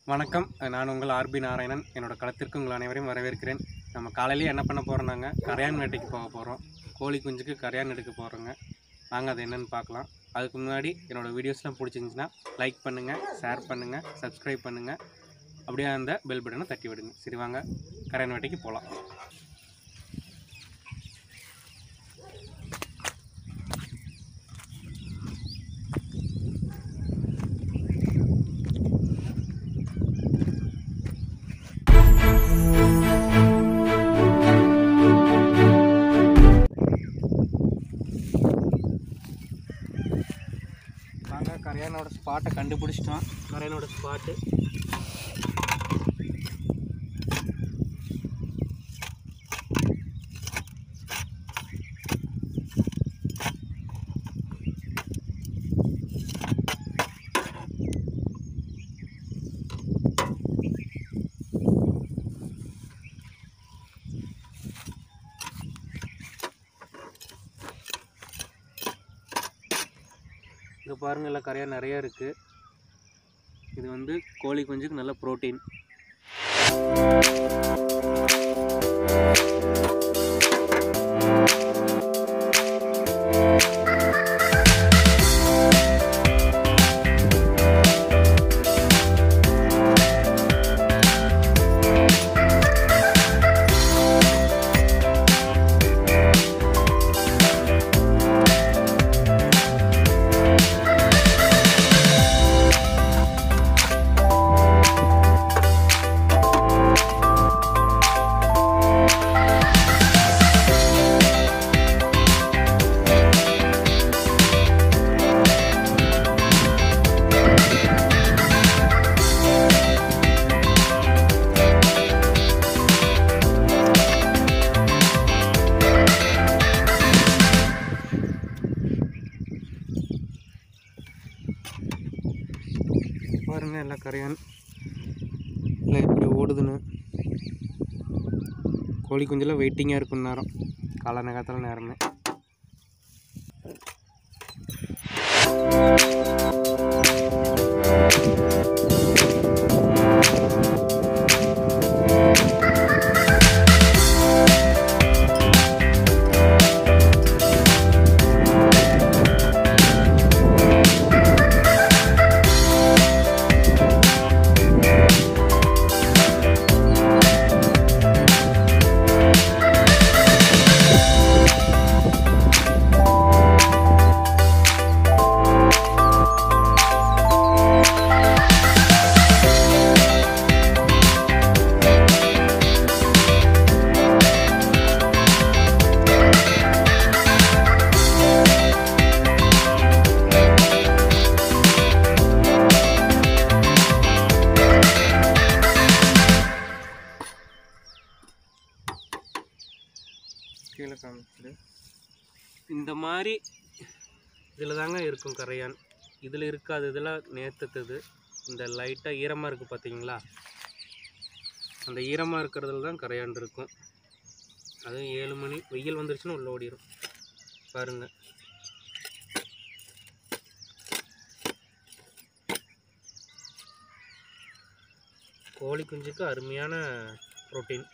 வணக்கம் நான் உங்கள் ஆர்பி நாராயணன் என்னோட களத்திற்கு உங்கள் அனைவரையும் வரவேற்கிறேன் நம்ம காலையிலேயே என்ன பண்ண போகிறோம்னாங்க கரையான் வேட்டைக்கு போக போகிறோம் கோழி குஞ்சுக்கு கரையான் எடுக்க போகிறோங்க வாங்க அது என்னன்னு பார்க்கலாம் அதுக்கு முன்னாடி என்னோடய வீடியோஸ்லாம் பிடிச்சிருந்துச்சுன்னா லைக் பண்ணுங்கள் ஷேர் பண்ணுங்கள் சப்ஸ்கிரைப் பண்ணுங்கள் அப்படியே அந்த பெல் பட்டனை தட்டி விடுங்க சரி வாங்க கரையான் வேட்டைக்கு போகலாம் வாங்க கரையானோட ஸ்பாட்டை கண்டுபிடிச்சிட்டோம் கரையானோட ஸ்பாட்டு இங்கே பாருங்க எல்லாம் கரையாக நிறையா இருக்குது இது வந்து கோழி குஞ்சுக்கு நல்ல ப்ரோட்டீன் பாருங்க எல்லாம் கரையான் இல்லை எப்படி ஓடுதுன்னு கோழி குஞ்செல்லாம் வெயிட்டிங்காக இருக்கும் நேரம் காலை நேரத்தில் நேரமே கீழே காமிச்சிடு இந்த மாதிரி இதில் தாங்க இருக்கும் கரையான் இதில் இருக்காது இதெல்லாம் நேற்றுத்தது இந்த லைட்டாக ஈரமாக இருக்குது பார்த்தீங்களா அந்த ஈரமாக இருக்கிறதுல தான் கரையான் இருக்கும் அதுவும் ஏழு மணி வெயில் வந்துருச்சுன்னா உள்ள ஓடிடும் பாருங்கள் கோழி குஞ்சுக்கு அருமையான புரோட்டீன்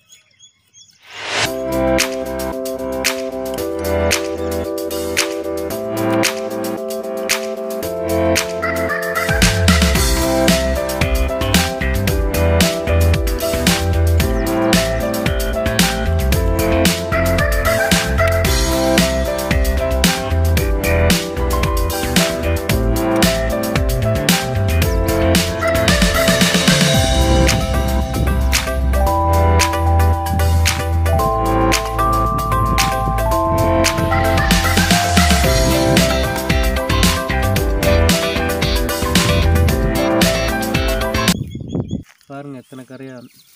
பாருங்க எத்தனை கரையா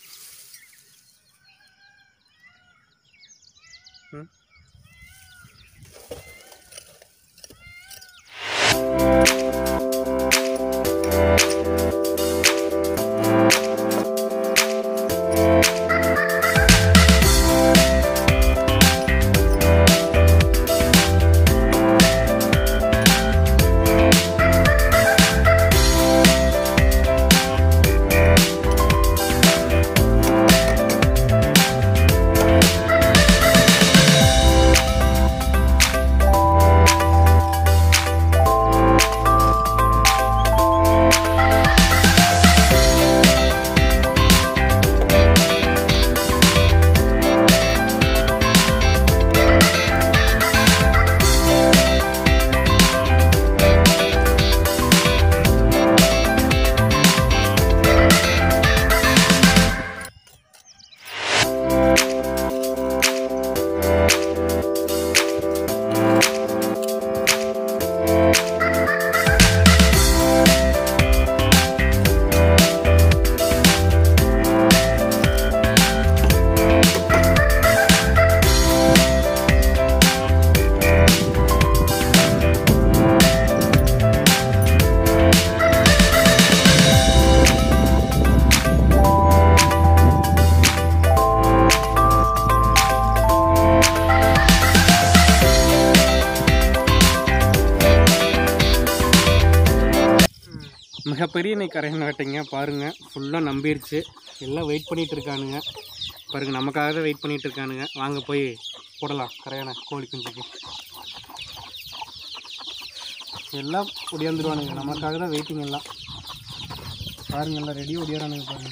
ம் பெரிய நெய் கரையான வேட்டைங்க பாருங்கள் ஃபுல்லாக நம்பிருச்சு எல்லாம் வெயிட் பண்ணிட்டு இருக்கானுங்க பாருங்க நமக்காக தான் வெயிட் பண்ணிட்டு இருக்கானுங்க வாங்க போய் போடலாம் கரையான கோழி குஞ்சுக்கு எல்லாம் ஒடியாந்துருவானுங்க நமக்காக தான் வெயிட்டிங் எல்லாம் பாருங்க எல்லாம் ரெடி ஒடியாரானுங்க பாருங்க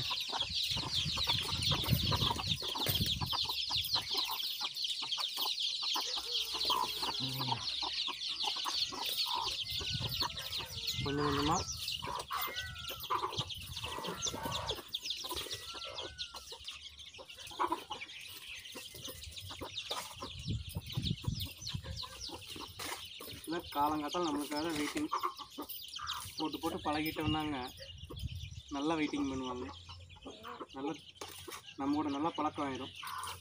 கொஞ்சம் கொஞ்சமாக இல்லை காலங்காத்தால் நம்மளுக்காக வெயிட்டிங் போட்டு போட்டு பழகிட்டோம்னாங்க நல்லா வெயிட்டிங் பண்ணுவாங்க நல்ல நம்ம கூட நல்லா பழக்கம் ஆயிரும்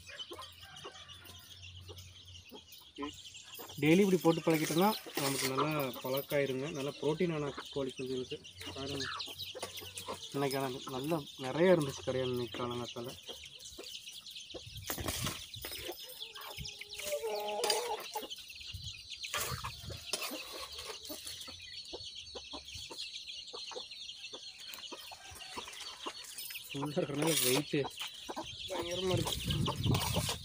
டெய்லி இப்படி போட்டு பழகிட்டோம்னா நமக்கு நல்லா பழக்கம் ஆயிருங்க நல்லா ப்ரோட்டீனான கோழி குஞ்சுகளுக்கு பாருங்க இன்னைக்கு ஆனால் நல்லா நிறைய இருந்துச்சு கிடையாது இன்னைக்கு காலங்காத்தால் ஃபுல்லாக இருக்கிறனால வெயிட்டு பயங்கரமாக இருக்கு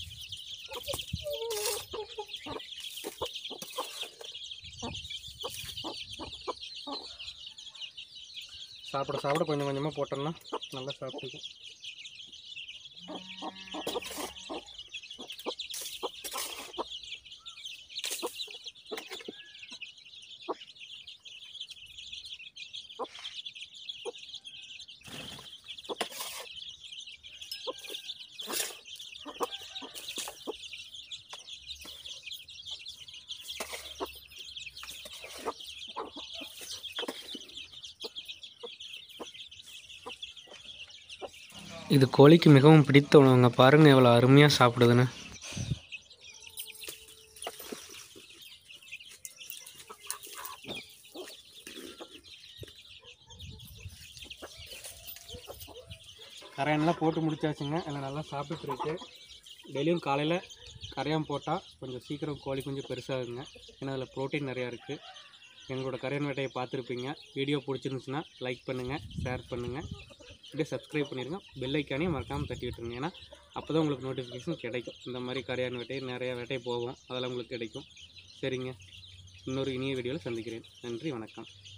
சாப்பிட சாப்பிட கொஞ்சம் கொஞ்சமாக போட்டோம்னா நல்லா சாப்பிட்டுக்கும் இது கோழிக்கு மிகவும் பிடித்த உணவுங்க பாருங்கள் எவ்வளோ அருமையாக சாப்பிடுதுன்னு கரையான்லாம் போட்டு முடிச்சாச்சுங்க எல்லாம் நல்லா சாப்பிட்டுட்டு இருக்கு டெய்லியும் காலையில் கரையான் போட்டால் கொஞ்சம் சீக்கிரம் கோழி கொஞ்சம் பெருசாகுங்க ஏன்னா அதில் ப்ரோட்டீன் நிறையா இருக்குது எங்களோட கரையான் வேட்டையை பார்த்துருப்பீங்க வீடியோ பிடிச்சிருந்துச்சுன்னா லைக் பண்ணுங்கள் ஷேர் பண்ணுங்கள் அப்படியே சப்ஸ்கிரைப் பண்ணிடுங்க பெல் ஐக்கானையும் மறக்காமல் தட்டி விட்டுருங்க ஏன்னா அப்போ தான் உங்களுக்கு நோட்டிஃபிகேஷன் கிடைக்கும் இந்த மாதிரி கரையான் வேட்டை நிறையா வேட்டை போகும் அதெல்லாம் உங்களுக்கு கிடைக்கும் சரிங்க இன்னொரு இனிய வீடியோவில் சந்திக்கிறேன் நன்றி வணக்கம்